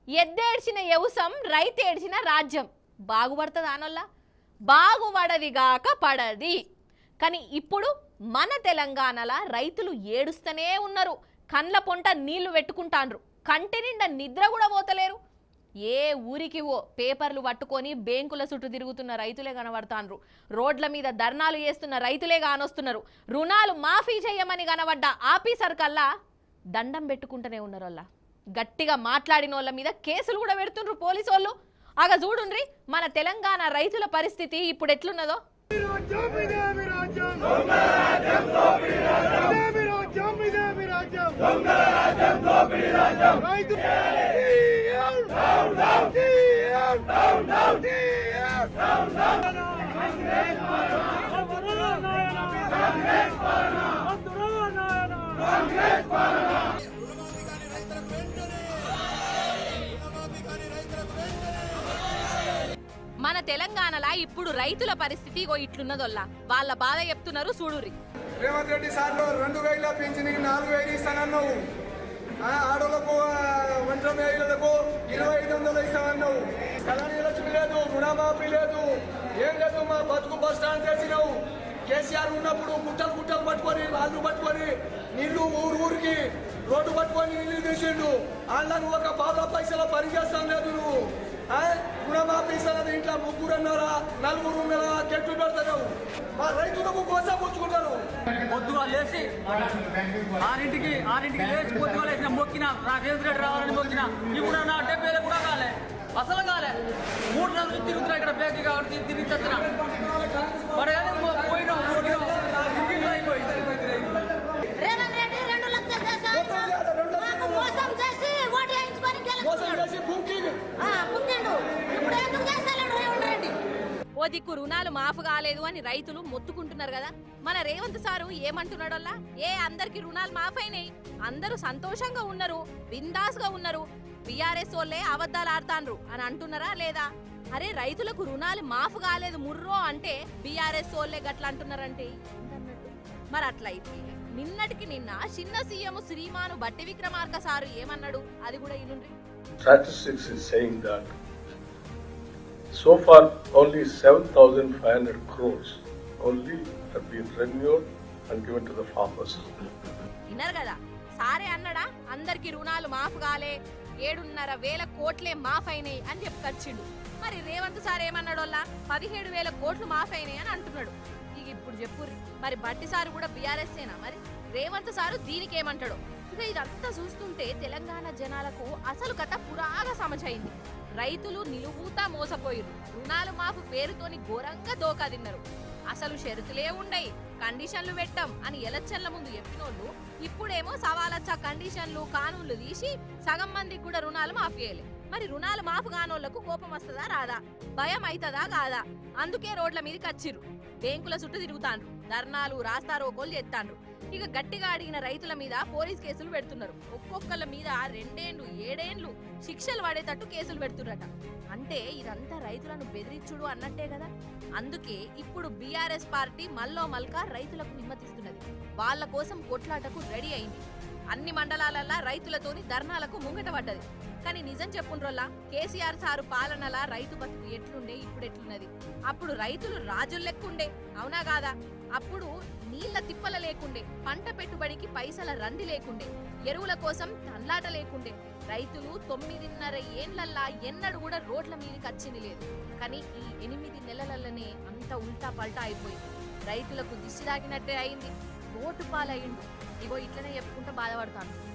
ఎద్దేడ్చిన యవసం రైతేడ్చిన రాజ్యం బాగుపడుతుంది ఆనొల్ల బాగుపడదిగాక పడది కానీ ఇప్పుడు మన తెలంగాణలో రైతులు ఏడుస్తూనే ఉన్నారు కండ్ల పొంట నీళ్లు పెట్టుకుంటాండ్రు కంటి నిండా నిద్ర కూడా పోతలేరు ఏ ఊరికి ఓ పేపర్లు పట్టుకొని బేంకుల చుట్టూ తిరుగుతున్న రైతులే కనబడతాండ్రు రోడ్ల మీద ధర్నాలు చేస్తున్న రైతులే కానొస్తున్నారు రుణాలు మాఫీ చేయమని కనబడ్డ ఆఫీసర్ కల్లా దండం పెట్టుకుంటూనే ఉన్నారు వాళ్ళ గట్టిగా మాట్లాడిన వాళ్ళ మీద కేసులు కూడా పెడుతుండ్రు పోలీసు వాళ్ళు ఆగ చూడుండ్రి మన తెలంగాణ రైతుల పరిస్థితి ఇప్పుడు ఎట్లున్నదో రాజ్యం ఇదే మీ రాజ్యం ఇదే మీ రాజ్యం ఇదే మీ రాజ్యం రైతు మన తెలంగాణలో ఇప్పుడు రైతుల పరిస్థితి ఇగో ఇట్లున్నదొల్లా వాళ్ళ బాధ చెప్తున్నారు చూడుర్రి రేవంత్ రెడ్డి సార్లు రెండు వేల పెంచిన నాలుగు వేలు ఇస్తానన్నావు ఆ, ఆడోళ్ళకు ఆ, ఒంటరి మహిళలకు ఇరవై ఐదు వందలు ఇస్తానన్నావు కళ్యాణ లక్ష్మి లేదు రుణమాఫీ లేదు ఏం లేదు మా బతుకు బస్ స్టాండ్ చేసినావు కేసీఆర్ ఉన్నప్పుడు గుట్టలు గుట్టలు పట్టుకొని వాళ్ళు పట్టుకొని నీళ్లు ఊరు ఊరికి రోడ్డు పట్టుకొని నీళ్లు తీసిండు వాళ్ళను ఒక బాధ పైసల పని చేస్తాం లేదు నువ్వు ఆ? రుణమాఫీ ఇస్తానది ఇంట్లో ముగ్గురు అన్నారా నలుగురు ఉన్నారా గెట్టు పెడతావు మా రైతులకు కోసం పుచ్చుకుంటారు పొద్దుగా లేచి ఆరింటికి ఆరింటికి లేచి పొద్దుగా లేచిన మొక్కిన నా రేవంత్ రెడ్డి రావాలని మొక్కిన ఇప్పుడు నా డెబ్బై వేలు కూడా కాలే అసలు కాలే మూడు నెలలు తిరుగుతున్నా ఇక్కడ బేకి కాబట్టి తిరిగి తెచ్చిన మరి అదే మొ- పోయినాం పోయినాం తిరిగి అయిపోయింది రేవంత్ రెడ్డి రెండు లక్షలు చేశాడు మాకు మోసం చేసి ఓటు వేయించుకొని మోసం గెలుచుకున్నాడు చేసి బుకింగ్ ఆ, పుట్టిండు ఇప్పుడు ఎందుకు చేస్తాడు రేవంత్ రెడ్డి ఓ దిక్కు రుణాలు మాఫ్ కాలేదు అని రైతులు మొత్తుకుంటున్నారు కదా మన రేవంత్ సారు ఏమంటున్నాడల్లా ఏ అందరికి రుణాలు మాఫ్ అయినాయి అందరూ సంతోషంగా ఉన్నారు బిందాస్ గా ఉన్నారు బీఆర్ఎస్ వాళ్ళే అబద్ధాలు ఆడతాండ్రు అని అంటున్నారా లేదా అరే రైతులకు రుణాలు మాఫ్ కాలేదు ముర్రో అంటే బీఆర్ఎస్ వాళ్ళే గట్ల అంటున్నారంటే ఏంటన్నట్టు? మరి అట్లయితే నిన్నటికి నిన్న చిన్న సీఎం శ్రీమాను బట్టి విక్రమార్క సారు ఏమన్నాడు అది కూడా ఇనుండ్రి statistics is saying that so far only 7,500 crores only have been renewed and given to the farmers. విన్నారు కదా సారే అన్నడా అందరికి రుణాలు మాఫ్ కాలే ఏడున్నర వేల కోట్లే మాఫ్ అయినాయి అని చెప్పుకొచ్చిండు మరి రేవంత్ సార్ ఏమన్నాడోల్లా పదిహేడు వేల కోట్లు మాఫ్ అయినాయి అని అంటున్నాడు ఇక ఇప్పుడు చెప్పుర్రి మరి బట్టి సారు కూడా బీఆర్ఎస్ ఏనా మరి రేవంత్ సారు దీనికి ఏమంటాడో ఇక ఇదంతా చూస్తుంటే తెలంగాణ జనాలకు అసలు కథ పురాగా సమచైంది రైతులు నిలువుతా మోసపోయిరు రుణాలు మాఫ్ పేరుతోని ఘోరంగా దోకా తిన్నారు అసలు షరతులే ఉండయి కండిషన్లు పెట్టం అని ఎలక్షన్ల ముందు చెప్పినోళ్ళు ఇప్పుడేమో సవాలచ్చ కండిషన్లు కానూన్లు తీసి సగం మందికి కూడా రుణాలు మాఫ్ చేయలే మరి రుణాలు మాఫ్ కానోళ్లకు కోపం వస్తుందా రాదా భయం అవుతుందా కాదా అందుకే రోడ్ల మీదకి వచ్చిర్రు బ్యాంకుల చుట్టూ తిరుగుతాండ్రు ధర్నాలు రాస్తారోకోలు ఎత్తాండ్రు ఇక గట్టిగా అడిగిన రైతుల మీద పోలీస్ కేసులు పెడుతున్నారు ఒక్కొక్కళ్ళ మీద రెండేండ్లు ఏడేండ్లు శిక్షలు పడేటట్టు కేసులు పెడుతుర్రట అంటే ఇదంతా రైతులను బెదిరించుడు అన్నట్టే కదా అందుకే ఇప్పుడు బీఆర్ఎస్ పార్టీ మల్లో మల్కా రైతులకు నిమ్మతిస్తున్నది వాళ్ళ కోసం కొట్లాటకు రెడీ అయింది అన్ని మండలాలల్లా రైతులతోని ధర్నాలకు ముంగట పడ్డది కానీ నిజం చెప్పుండ్రోల్లా కేసీఆర్ సారు పాలనలా రైతు బతుకు ఎట్లుండే ఇప్పుడు ఎట్లున్నది అప్పుడు రైతులు రాజులు లెక్కుండే అవునా కాదా అప్పుడు నీళ్ల తిప్పల లేకుండే పంట పెట్టుబడికి పైసల రంది లేకుండే ఎరువుల కోసం తన్లాట లేకుండే రైతులు తొమ్మిదిన్నర ఏండ్లల్లా ఎన్నడు కూడా రోడ్ల మీదకి వచ్చింది లేదు కానీ ఈ ఎనిమిది నెలలల్లనే అంత ఉల్టా పల్టా అయిపోయింది రైతులకు దిష్టి తాకినట్టే అయింది ఓటు పాలయ్యిండు ఇగో ఇట్లనే చెప్పుకుంటూ బాధపడతాను